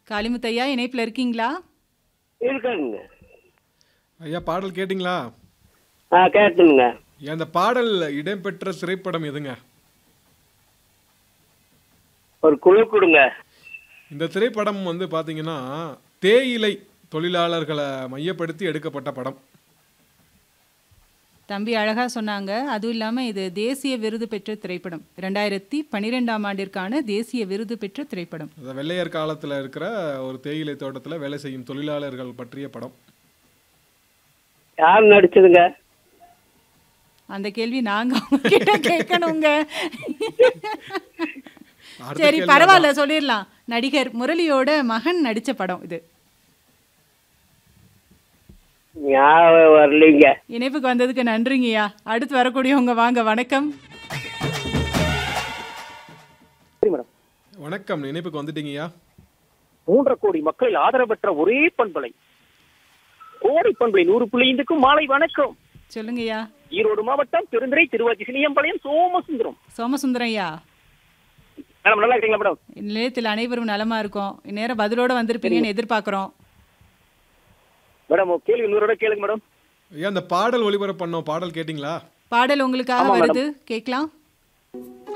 காளிமுத்தையா இணைப்பில் இருக்கீங்களா இருக்காங்க ஐயா பாடல் கேட்டிங்களா ஆ கேட்டுங்க ஐயா, அந்த பாடல் இடம்பெற்ற திரைப்படம் எதுங்க ஒரு குழு கொடுங்க இந்த திரைப்படம் வந்து பாத்தீங்கன்னா தேயிலை தொழிலாளர்களை மையப்படுத்தி எடுக்கப்பட்ட படம் தம்பி அழகா சொன்னாங்க அதுவும் இல்லாமல் இது தேசிய விருது பெற்ற திரைப்படம் ரெண்டாயிரத்தி பன்னிரெண்டாம் ஆண்டிற்கான தேசிய விருது பெற்ற திரைப்படம் அந்த வெள்ளையர் காலத்துல இருக்கிற ஒரு தேயிலை தோட்டத்துல வேலை செய்யும் தொழிலாளர்கள் பற்றிய படம் யார் நடிச்சதுங்க அந்த கேள்வி நாங்க உங்ககிட்ட கேட்கணுங்க அடுத்த சரி கேள்வி பரவாயில்ல சொல்லிடலாம் நடிகர் முரளியோட மகன் நடிச்ச படம் இது ஞாபகம் வரலைங்க இணைப்புக்கு வந்ததுக்கு நன்றிங்கய்யா அடுத்து வரக்கூடியவங்க வாங்க வணக்கம் சரி மேடம் வணக்கம் நினைப்புக்கு வந்துட்டீங்கய்யா மூன்றரை கோடி மக்கள் ஆதரவற்ற ஒரே பண்பலை கோடை பண்பலை நூறு புள்ளி ஐந்துக்கும் மாலை வணக்கம் சொல்லுங்கய்யா ஈரோடு மாவட்டம் பெருந்துறை திருவாச்சி சிலியம்பாளையம் சோமசுந்தரம் சோமசுந்தரம் ஐயா மேடம் நல்லா இருக்கீங்களா மேடம் நிலையத்தில் அனைவரும் நலமா இருக்கோம் இந்நேரம் பதிலோட வந்திருப்பீங்கன்னு எதிர்பார்க்குறோம் மேடம் ஒரு கேள்வி இன்னொரு தடவை கேளுங்க மேடம் ஐயா அந்த பாடல் ஒளிபரப்பு பண்ணோம் பாடல் கேட்டிங்களா பாடல் உங்களுக்காக ஆமா, வருது கேட்கலாம்